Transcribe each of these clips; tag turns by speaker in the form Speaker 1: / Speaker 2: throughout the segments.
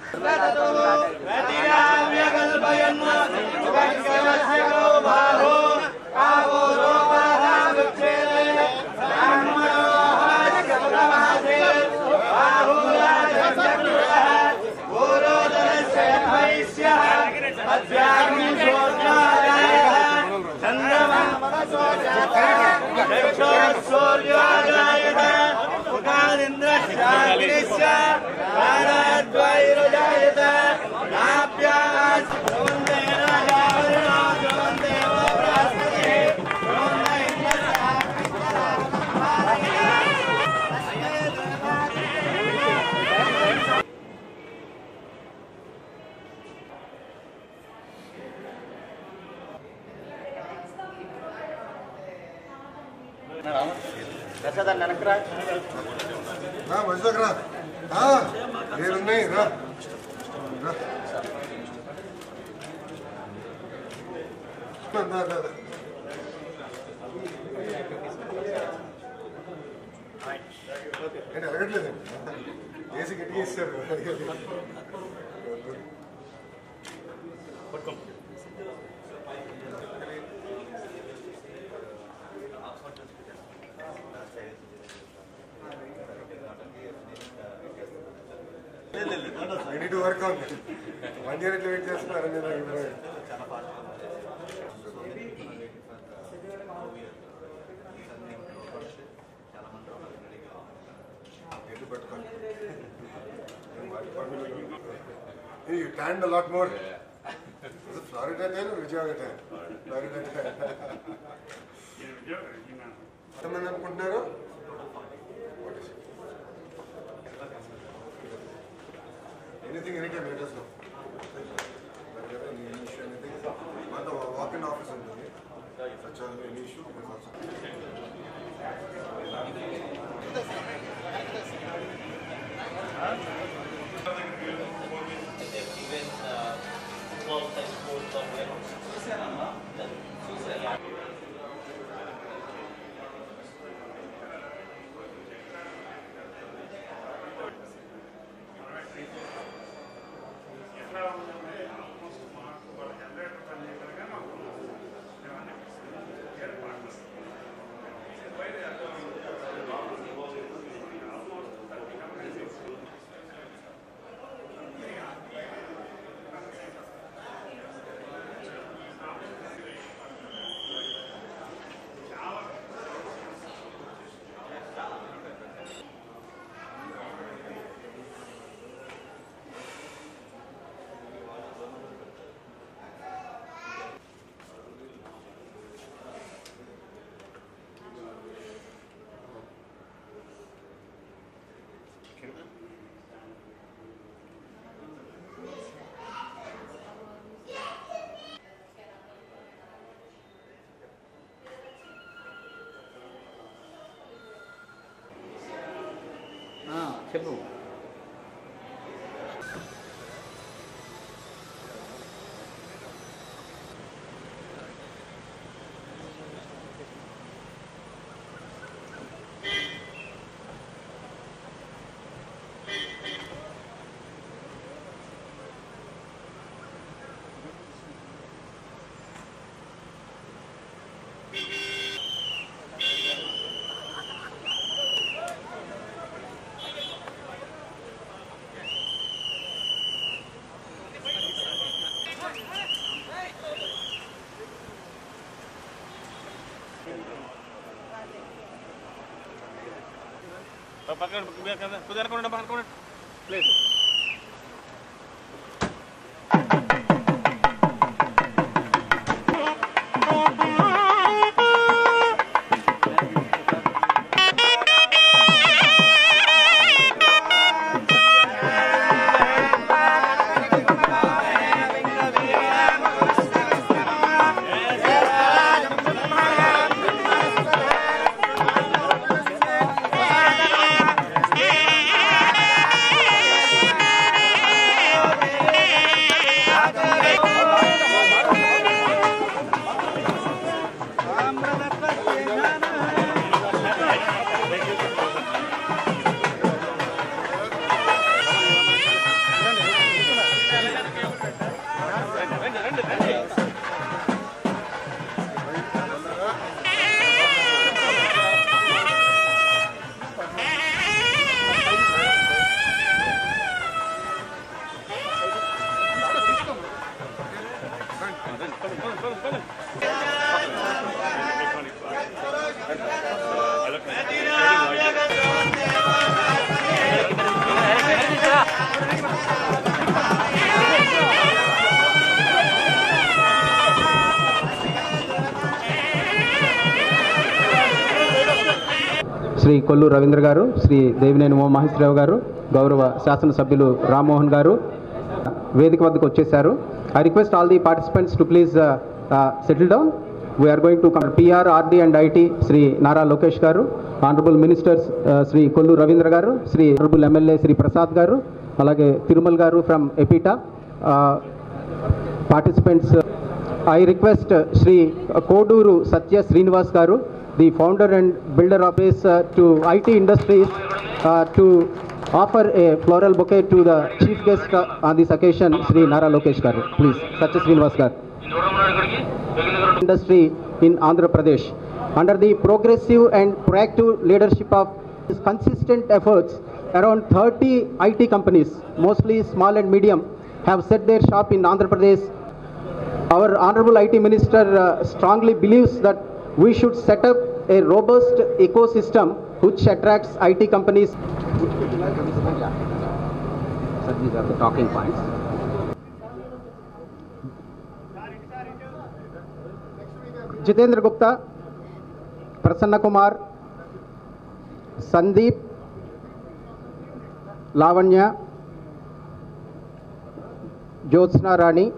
Speaker 1: రా మంచిదాకా రా ఆ, ఏడున్నాయి రా రా. దా, దా, దా, దా. ఏంటి అడగట్లేదండి ఏసీ గట్టిగా ఇస్తారు I need to work on one year ఎట్లా వెయిట్ చేస్తున్నారని నాకు ఇప్పుడు ఎటు పట్టుకోండి యూ ట్యాండ్ లాట్ మోర్ ఫ్లారిడా టైన్ విజయవాడ టైన్ ఫ్లారిడా టైన్ ఎంతమంది అనుకుంటున్నారు anything any time letters any issue anything మాతో వాక్ ఇన్ ఆఫీస్ ఉంటుంది సచ్ ఎనీ ఇష్యూ
Speaker 2: చెప్పు
Speaker 3: పక్కన కొద్దిగా అనుకోండి పక్కన ప్లీజ్
Speaker 4: Yeah.
Speaker 2: శ్రీ కొల్లు రవీంద్ర గారు శ్రీ దేవినేని ఉమా మహేశ్వరరావు గారు గౌరవ శాసనసభ్యులు రామ్మోహన్ గారు వేదిక వద్దకు వచ్చేసారు I request all the participants to please settle down we're going to PR RD and IT Shri Nara Lokesh garu honourable ministers Shri Kollu Ravindra garu Shri honourable MLA Shri Prasad garu అలాగే Tirumal garu from APITA participants I request Shri Koduru Satya Srinivas garu the founder and builder of this to IT industries to offer a floral bouquet to the chief guest on this occasion Shri Nara Lokesh garu please సత్య శ్రీనివాస్ గారు industry in Andhra Pradesh. Under the progressive and proactive leadership of his consistent efforts, around 30 IT companies, mostly small and medium, have set their shop in Andhra Pradesh. Our Honorable IT Minister uh, strongly believes that we should set up a robust ecosystem which attracts IT companies. Sir, these are the talking points. Jitendra Gupta Prasanna Kumar Sandeep Lavanya Jyotsna Rani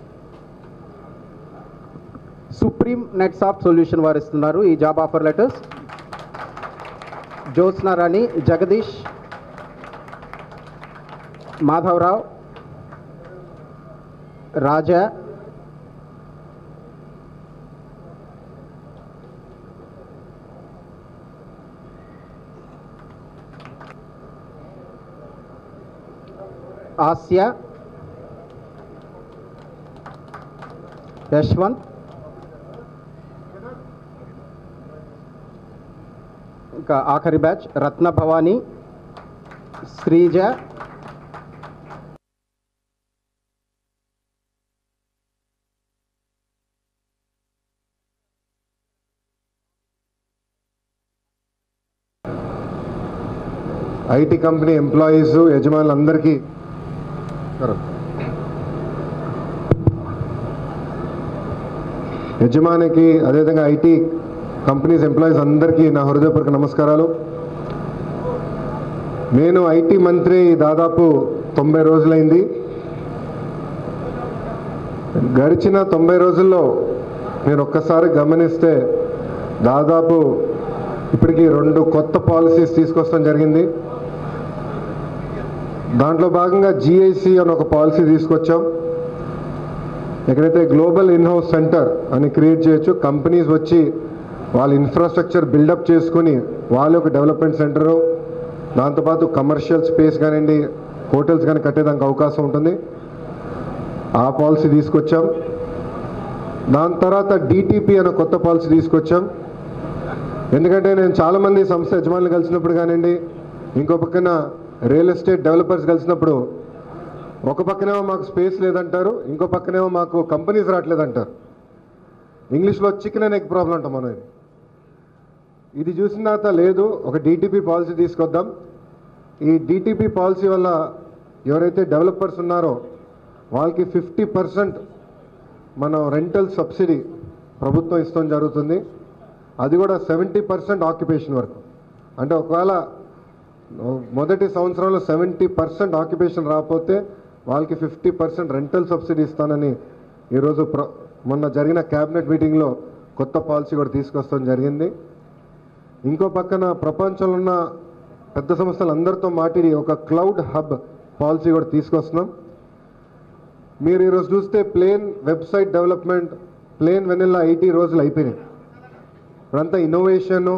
Speaker 2: Supreme Net Soft Solution వారు ఇస్తున్నారు ఈ job offer letters Jyotsna Rani Jagadish Madhavarao Raja Asiya Yashwant ఇంకా ఆఖరి batch Ratna Bhavani Sreeja
Speaker 1: IT company employees యజమానులందరికీ యజమానికి అదేవిధంగా IT companies employees అందరికీ నా హృదయపూర్వక నమస్కారాలు నేను ఐటీ మంత్రి దాదాపు తొంభై రోజులైంది గడిచిన తొంభై రోజుల్లో నేను ఒక్కసారి గమనిస్తే దాదాపు ఇప్పటికి రెండు కొత్త పాలసీస్ తీసుకొస్తాం జరిగింది దాంట్లో భాగంగా జిఐసి అని ఒక పాలసీ తీసుకొచ్చాం ఎక్కడైతే గ్లోబల్ ఇన్హౌస్ సెంటర్ అని క్రియేట్ చేయొచ్చు కంపెనీస్ వచ్చి వాళ్ళ ఇన్ఫ్రాస్ట్రక్చర్ బిల్డప్ చేసుకుని వాళ్ళ ఒక డెవలప్మెంట్ సెంటరు దాంతోపాటు కమర్షియల్ స్పేస్ కానివ్వండి హోటల్స్ కానీ కట్టేదానికి అవకాశం ఉంటుంది ఆ పాలసీ తీసుకొచ్చాం దాని తర్వాత డిటిపి అనే కొత్త పాలసీ తీసుకొచ్చాం ఎందుకంటే నేను చాలామంది సంస్థ యజమానులు కలిసినప్పుడు కానివ్వండి ఇంకో పక్కన రియల్ ఎస్టేట్ డెవలపర్స్ కలిసినప్పుడు ఒక పక్కనేమో మాకు స్పేస్ లేదంటారు ఇంకో పక్కనేమో మాకు కంపెనీస్ రావట్లేదంటారు ఇంగ్లీష్లో చికెన్ అండ్ ఎగ్ ప్రాబ్లం అంటాం మనం ఇది ఇది చూసిన తర్వాత లేదు ఒక డిటిపి పాలసీ తీసుకొద్దాం ఈ డిటిపి పాలసీ వల్ల ఎవరైతే డెవలపర్స్ ఉన్నారో వాళ్ళకి ఫిఫ్టీ పర్సెంట్ మనం రెంటల్ సబ్సిడీ ప్రభుత్వం ఇస్తాం జరుగుతుంది అది కూడా సెవెంటీ పర్సెంట్ ఆక్యుపేషన్ వరకు అంటే ఒకవేళ మొదటి సంవత్సరంలో సెవెంటీ పర్సెంట్ ఆక్యుపేషన్ రాకపోతే వాళ్ళకి ఫిఫ్టీ పర్సెంట్ రెంటల్ సబ్సిడీ ఇస్తానని ఈరోజు ప్ర మొన్న జరిగిన క్యాబినెట్ మీటింగ్లో కొత్త పాలసీ కూడా తీసుకొస్తాం జరిగింది ఇంకో పక్కన ప్రపంచంలో ఉన్న పెద్ద సంస్థలు అందరితో మాట్లాడి ఒక క్లౌడ్ హబ్ పాలసీ కూడా తీసుకొస్తున్నాం మీరు ఈరోజు చూస్తే plain website development plain vanilla IT రోజులు అయిపోయినాయి ఇప్పుడంతా innovation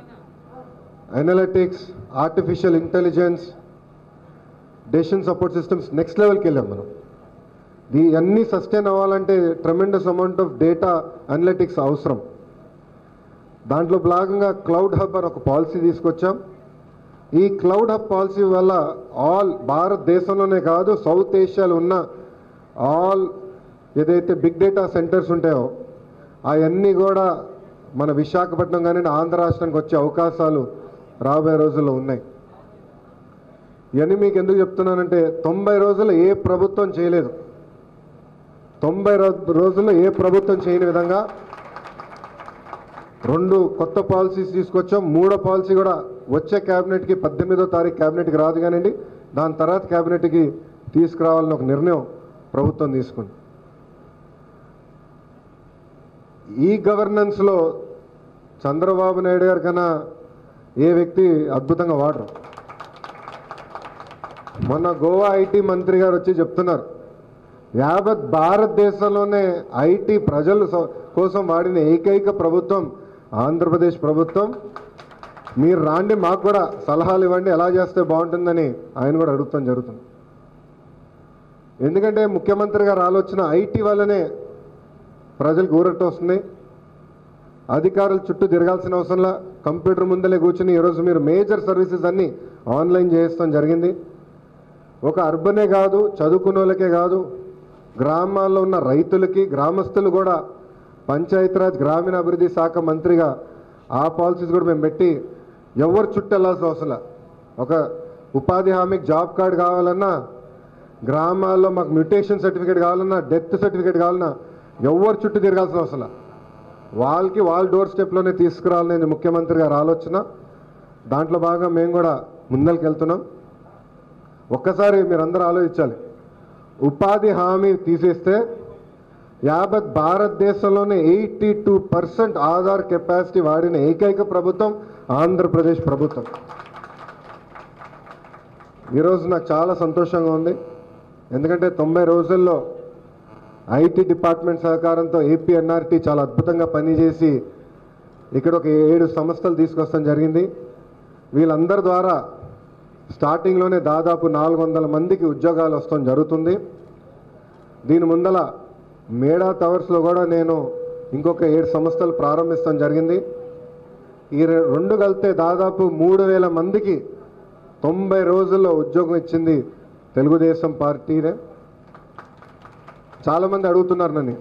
Speaker 1: analytics artificial intelligence decision support systems next లెవెల్కి వెళ్ళాం మనం ఈ అన్నీ సస్టైన్ అవ్వాలంటే tremendous amount of data analytics అవసరం దాంట్లో భాగంగా క్లౌడ్ హబ్ అని ఒక పాలసీ తీసుకొచ్చాం ఈ క్లౌడ్ హబ్ పాలసీ వల్ల ఆల్ భారతదేశంలోనే కాదు సౌత్ ఏషియాలో ఉన్న ఆల్ ఏదైతే బిగ్ డేటా సెంటర్స్ ఉంటాయో అవన్నీ కూడా మన విశాఖపట్నం కానీ ఆంధ్ర రాష్ట్రానికి వచ్చే అవకాశాలు రాబోయే రోజుల్లో ఉన్నాయి ఇవన్నీ మీకు ఎందుకు చెప్తున్నానంటే తొంభై రోజులు ఏ ప్రభుత్వం చేయలేదు తొంభై రో- రోజుల్లో ఏ ప్రభుత్వం చేయని విధంగా రెండు కొత్త పాలసీస్ తీసుకొచ్చాం మూడో పాలసీ కూడా వచ్చే క్యాబినెట్కి పద్దెనిమిదో తారీఖు క్యాబినెట్కి రాదు కానివ్వండి దాని తర్వాత క్యాబినెట్కి తీసుకురావాలని ఒక నిర్ణయం ప్రభుత్వం తీసుకుంది ఈ గవర్నెన్స్లో చంద్రబాబు నాయుడు గారి కన్నా ఏ వ్యక్తి అద్భుతంగా వాడరు మొన్న గోవా ఐటీ మంత్రి గారు వచ్చి చెప్తున్నారు యావత్ భారతదేశంలోనే ఐటీ ప్రజల స- కోసం వాడిన ఏకైక ప్రభుత్వం ఆంధ్రప్రదేశ్ ప్రభుత్వం మీరు రాండి మాకు కూడా సలహాలు ఇవ్వండి ఎలా చేస్తే బాగుంటుందని ఆయన కూడా అడుగుతాం జరుగుతుంది ఎందుకంటే ముఖ్యమంత్రి గారు ఆలోచన ఐటీ వల్లనే ప్రజలకు ఊరట వస్తుంది అధికారులు చుట్టూ తిరగాల్సిన అవసరంలా కంప్యూటర్ ముందలే కూర్చుని ఈరోజు మీరు మేజర్ సర్వీసెస్ అన్నీ ఆన్లైన్ చేస్తాం జరిగింది ఒక అర్బనే కాదు చదువుకున్న వాళ్ళకే కాదు గ్రామాల్లో ఉన్న రైతులకి గ్రామస్తులు కూడా పంచాయతీరాజ్ గ్రామీణ అభివృద్ధి శాఖ మంత్రిగా ఆ పాలసీస్ కూడా మేము పెట్టి ఎవరు చుట్టూ వెళ్ళాల్సిన అవసరం లే. ఒక ఉపాధి హామీకి జాబ్ కార్డు కావాలన్నా గ్రామాల్లో మాకు మ్యూటేషన్ సర్టిఫికేట్ కావాలన్నా డెత్ సర్టిఫికేట్ కావాలన్నా ఎవరు చుట్టూ తిరగాల్సిన అవసరం లే. వాళ్ళకి వాళ్ళ డోర్ స్టెప్లోనే తీసుకురావాలనేది ముఖ్యమంత్రి గారి ఆలోచన దాంట్లో భాగంగా మేము కూడా ముందరికి వెళ్తున్నాం ఒక్కసారి మీరందరూ ఆలోచించాలి ఉపాధి హామీ తీసేస్తే యావత్ భారతదేశంలోనే eighty two percent Aadhaar capacity వాడిన ఏకైక ప్రభుత్వం ఆంధ్రప్రదేశ్ ప్రభుత్వం ఈరోజు నాకు చాలా సంతోషంగా ఉంది ఎందుకంటే తొంభై రోజుల్లో ఐటీ డిపార్ట్మెంట్ సహకారంతో ఏపీ ఎన్ఆర్టీ చాలా అద్భుతంగా పనిచేసి ఇక్కడ ఒక ఏడు సంస్థలు తీసుకొస్తాం జరిగింది వీళ్ళందరి ద్వారా స్టార్టింగ్లోనే దాదాపు నాలుగు వందల మందికి ఉద్యోగాలు వస్తాం జరుగుతుంది దీని ముందల మేడా టవర్స్లో కూడా నేను ఇంకొక ఏడు సంస్థలు ప్రారంభిస్తాం జరిగింది ఈ రె- రెండు కలిపితే దాదాపు మూడు వేల మందికి తొంభై రోజుల్లో ఉద్యోగం ఇచ్చింది తెలుగుదేశం పార్టీనే చాలామంది అడుగుతున్నారు నన్ను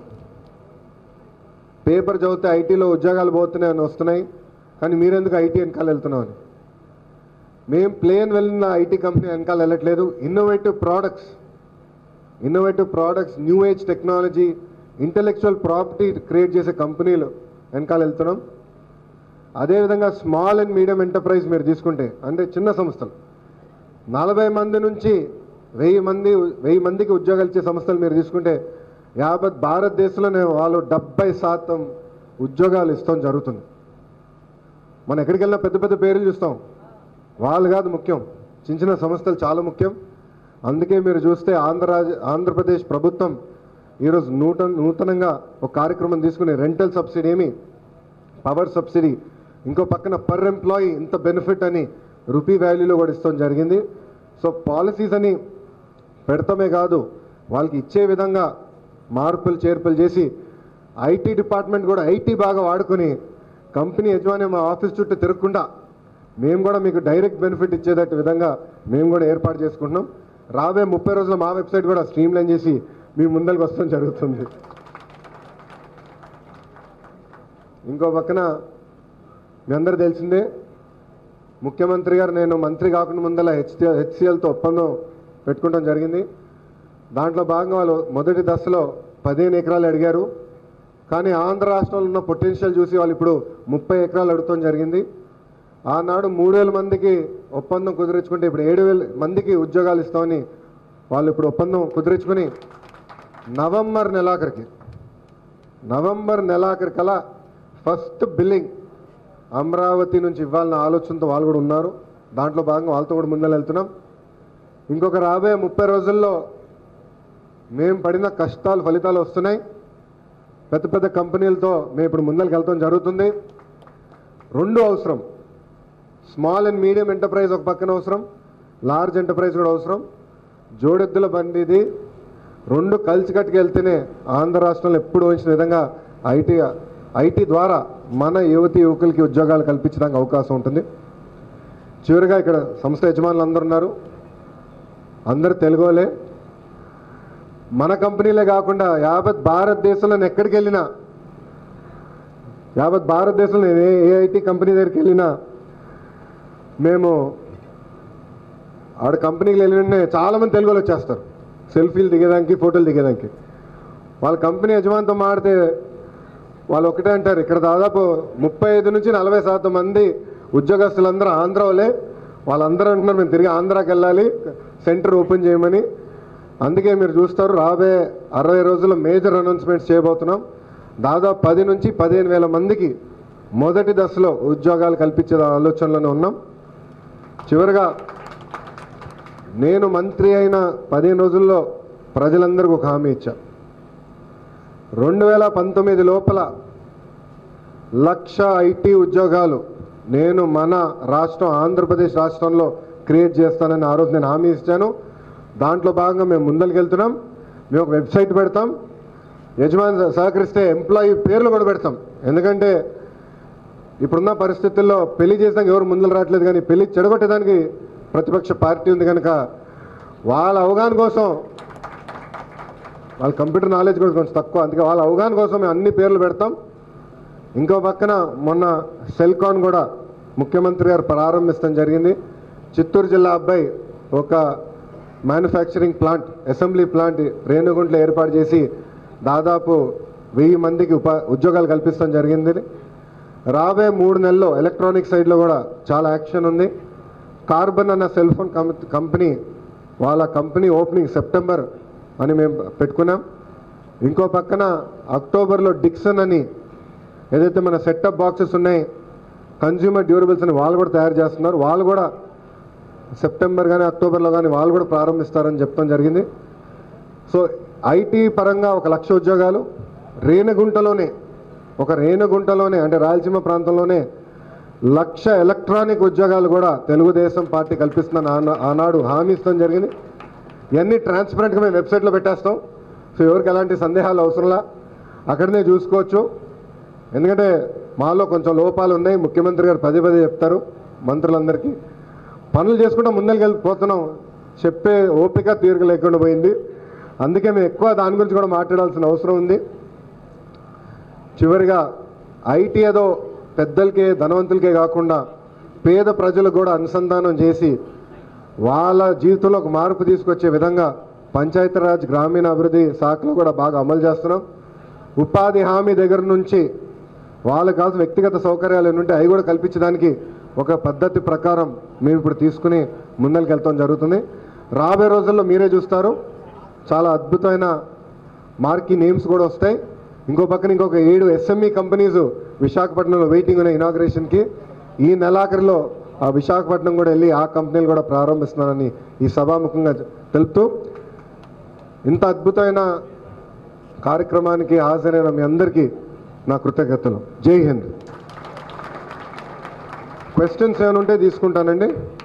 Speaker 1: పేపర్ చదివితే ఐటీలో ఉద్యోగాలు పోతున్నాయి అని వస్తున్నాయి కానీ మీరెందుకు ఐటీ వెనకాల వెళ్తున్నాం అని మేము ప్లేన్ వెళ్ళిన ఐటీ కంపెనీ వెనకాల వెళ్ళట్లేదు innovative products innovative products new age technology intellectual property create చేసే కంపెనీలు వెనకాల వెళ్తున్నాం అదేవిధంగా స్మాల్ అండ్ మీడియం ఎంటర్ప్రైజ్ మీరు తీసుకుంటే అంటే చిన్న సంస్థలు నలభై మంది నుంచి వెయ్యి మంది వెయ్యి మందికి ఉద్యోగాలు ఇచ్చే సంస్థలు మీరు తీసుకుంటే యావత్ భారతదేశంలోనే వాళ్ళు డెబ్బై శాతం ఉద్యోగాలు ఇస్తాం జరుగుతుంది మనం ఎక్కడికి వెళ్ళినా పెద్ద పెద్ద పేర్లు చూస్తాం వాళ్ళు కాదు ముఖ్యం చిన్న చిన్న సంస్థలు చాలా ముఖ్యం అందుకే మీరు చూస్తే ఆంధ్ర ఆంధ్రప్రదేశ్ ప్రభుత్వం ఈరోజు నూతన నూతనంగా ఒక కార్యక్రమం తీసుకుని రెంటల్ సబ్సిడీ ఏమి పవర్ సబ్సిడీ ఇంకో పక్కన పర్ ఎంప్లాయీ ఇంత బెనిఫిట్ అని రూపీ వాల్యూలో కూడా ఇస్తాం జరిగింది సో పాలసీస్ అని పెడతామే కాదు వాళ్ళకి ఇచ్చే విధంగా మార్పులు చేర్పులు చేసి ఐటీ డిపార్ట్మెంట్ కూడా ఐటీ బాగా వాడుకొని కంపెనీ యజమాని మా ఆఫీస్ చుట్టూ తిరగకుండా మేము కూడా మీకు డైరెక్ట్ బెనిఫిట్ ఇచ్చేటట్టు విధంగా మేము కూడా ఏర్పాటు చేసుకుంటున్నాం రాబోయే ముప్పై రోజులు మా వెబ్సైట్ కూడా స్ట్రీమ్ లైన్ చేసి మీ ముందరికి వస్తాం జరుగుతుంది ఇంకో పక్కన మీ అందరు తెలిసిందే ముఖ్యమంత్రి గారు నేను మంత్రి కాకుండా ముందల హెచ్సి హెచ్సిఎల్తో ఒప్పందం పెట్టుకోవడం జరిగింది దాంట్లో భాగంగా వాళ్ళు మొదటి దశలో పదిహేను ఎకరాలు అడిగారు కానీ ఆంధ్ర రాష్ట్రంలో ఉన్న పొటెన్షియల్ చూసి వాళ్ళు ఇప్పుడు ముప్పై ఎకరాలు అడుగుతాం జరిగింది ఆనాడు మూడు వేల మందికి ఒప్పందం కుదిరించుకుంటే ఇప్పుడు ఏడు వేల మందికి ఉద్యోగాలు ఇస్తామని వాళ్ళు ఇప్పుడు ఒప్పందం కుదిరించుకొని నవంబర్ నెలాఖరికి నవంబర్ నెలాఖరి కల్లా ఫస్ట్ బిల్లింగ్ అమరావతి నుంచి ఇవ్వాలన్న ఆలోచనతో వాళ్ళు కూడా ఉన్నారు దాంట్లో భాగంగా వాళ్ళతో కూడా ముందర వెళ్తున్నాం ఇంకొక రాబోయే ముప్పై రోజుల్లో మేము పడిన కష్టాలు ఫలితాలు వస్తున్నాయి పెద్ద పెద్ద కంపెనీలతో మేము ఇప్పుడు ముందరికి వెళ్తాం జరుగుతుంది రెండు అవసరం స్మాల్ అండ్ మీడియం ఎంటర్ప్రైజ్ ఒక పక్కన అవసరం లార్జ్ ఎంటర్ప్రైజ్ కూడా అవసరం జోడెద్దుల బండి ఇది రెండు కలిసి కట్టుకెళ్తేనే ఆంధ్ర రాష్ట్రంలో ఎప్పుడు ఉంచిన విధంగా ఐటీ ఐటీ ద్వారా మన యువతి యువకులకి ఉద్యోగాలు కల్పించడానికి అవకాశం ఉంటుంది చివరిగా ఇక్కడ సంస్థ యజమానులు అందరు ఉన్నారు అందరు తెలుగులే మన కంపెనీలే కాకుండా యావత్ భారతదేశంలో నేను ఎక్కడికి వెళ్ళినా యావత్ భారతదేశంలో నేను ఏ ఏ ఐటీ కంపెనీ దగ్గరికి వెళ్ళినా మేము ఆడ కంపెనీకి వెళ్ళిన వెంటనే చాలామంది తెలుగులో వచ్చేస్తారు సెల్ఫీలు దిగేదానికి ఫోటోలు దిగేదానికి వాళ్ళ కంపెనీ యజమానితో మాడితే వాళ్ళు ఒకటే అంటారు ఇక్కడ దాదాపు ముప్పై ఐదు నుంచి నలభై శాతం మంది ఉద్యోగస్తులందరూ ఆంధ్ర వాళ్ళే వాళ్ళందరూ అంటున్నారు మేము తిరిగి ఆంధ్రాకి వెళ్ళాలి సెంటర్ ఓపెన్ చేయమని అందుకే మీరు చూస్తారు రాబోయే అరవై రోజుల్లో మేజర్ అనౌన్స్మెంట్స్ చేయబోతున్నాం దాదాపు పది నుంచి పదిహేను వేల మందికి మొదటి దశలో ఉద్యోగాలు కల్పించే ఆలోచనలోనే ఉన్నాం చివరిగా నేను మంత్రి అయిన పదిహేను రోజుల్లో ప్రజలందరికీ ఒక హామీ ఇచ్చా రెండు వేల పంతొమ్మిది లోపల లక్ష ఐటీ ఉద్యోగాలు నేను మన రాష్ట్రం ఆంధ్రప్రదేశ్ రాష్ట్రంలో క్రియేట్ చేస్తానని ఆ రోజు నేను హామీ ఇచ్చాను దాంట్లో భాగంగా మేము ముందరికి వెళ్తున్నాం మేము ఒక వెబ్సైట్ పెడతాం యజమాని సహకరిస్తే ఎంప్లాయీ పేర్లు కూడా పెడతాం ఎందుకంటే ఇప్పుడున్న పరిస్థితుల్లో పెళ్లి చేసాక ఎవరు ముందలు రావట్లేదు కానీ పెళ్లి చెడగొట్టేదానికి ప్రతిపక్ష పార్టీ ఉంది కనుక వాళ్ళ అవగాహన కోసం వాళ్ళ కంప్యూటర్ నాలెడ్జ్ కూడా కొంచెం తక్కువ అందుకే వాళ్ళ అవగాహన కోసం మేము అన్ని పేర్లు పెడతాం ఇంకో పక్కన మొన్న సెల్కాన్ కూడా ముఖ్యమంత్రి గారు ప్రారంభిస్తాం జరిగింది చిత్తూరు జిల్లా అబ్బాయి ఒక మ్యానుఫ్యాక్చరింగ్ ప్లాంట్ అసెంబ్లీ ప్లాంట్ రేణుగుంట్లో ఏర్పాటు చేసి దాదాపు వెయ్యి మందికి ఉపా ఉద్యోగాలు కల్పిస్తాం జరిగింది రాబోయే మూడు నెలల్లో ఎలక్ట్రానిక్ సైడ్లో కూడా చాలా యాక్షన్ ఉంది కార్బన్ అన్న సెల్ ఫోన్ కం- కంపెనీ వాళ్ళ కంపెనీ ఓపెనింగ్ సెప్టెంబర్ అని మేము పెట్టుకున్నాం ఇంకో పక్కన అక్టోబర్లో డిక్సన్ అని ఏదైతే మన సెటప్ బాక్సెస్ ఉన్నాయి కన్జ్యూమర్ డ్యూరబుల్స్ అని వాళ్ళు కూడా తయారు చేస్తున్నారు వాళ్ళు కూడా సెప్టెంబర్ కానీ అక్టోబర్లో కానీ వాళ్ళు కూడా ప్రారంభిస్తారని చెప్తాం జరిగింది సో ఐటీ పరంగా ఒక లక్ష ఉద్యోగాలు రేణిగుంటలోనే ఒక రేణిగుంటలోనే అంటే రాయలసీమ ప్రాంతంలోనే లక్ష ఎలక్ట్రానిక్ ఉద్యోగాలు కూడా తెలుగుదేశం పార్టీ కల్పిస్తుందని ఆనా- ఆనాడు హామీ ఇస్తాం జరిగింది ఇవన్నీ ట్రాన్స్పరెంట్గా మేము వెబ్సైట్లో పెట్టేస్తాం సో ఎవరికి ఎలాంటి సందేహాలు అవసరంలా అక్కడనే చూసుకోవచ్చు ఎందుకంటే మాలో కొంచెం లోపాలు ఉన్నాయి ముఖ్యమంత్రి గారు పదే పదే చెప్తారు మంత్రులందరికీ పనులు చేసుకుంటూ ముందరికి వెళ్ళిపోతున్నాం చెప్పే ఓపిక తీరిక లేకుండా పోయింది అందుకే మేము ఎక్కువ దాని గురించి కూడా మాట్లాడాల్సిన అవసరం ఉంది చివరిగా ఐటీ ఏదో పెద్దలకే ధనవంతులకే కాకుండా పేద ప్రజలకు కూడా అనుసంధానం చేసి వాళ్ళ జీవితంలో ఒక మార్పు తీసుకొచ్చే విధంగా పంచాయతీరాజ్ గ్రామీణ అభివృద్ధి శాఖలో కూడా బాగా అమలు చేస్తున్నాం ఉపాధి హామీ దగ్గర నుంచి వాళ్ళకి కావాల్సిన వ్యక్తిగత సౌకర్యాలు ఏమి ఉంటే అవి కూడా కల్పించడానికి ఒక పద్ధతి ప్రకారం మేము ఇప్పుడు తీసుకుని ముందరికి వెళ్తాం జరుగుతుంది రాబోయే రోజుల్లో మీరే చూస్తారు చాలా అద్భుతమైన మార్కీ నేమ్స్ కూడా వస్తాయి ఇంకో పక్కన ఇంకొక ఏడు ఎస్ఎంఈ కంపెనీస్ విశాఖపట్నంలో వెయిటింగ్ ఉన్నాయి ఇనాగ్రేషన్కి ఈ నెలాఖరులో ఆ విశాఖపట్నం కూడా వెళ్ళి ఆ కంపెనీలు కూడా ప్రారంభిస్తున్నానని ఈ సభాముఖంగా తెలుపుతూ ఇంత అద్భుతమైన కార్యక్రమానికి హాజరైన మీ అందరికీ నా కృతజ్ఞతలు జై హింద్ క్వశ్చన్స్ ఏమైనా ఉంటే తీసుకుంటానండి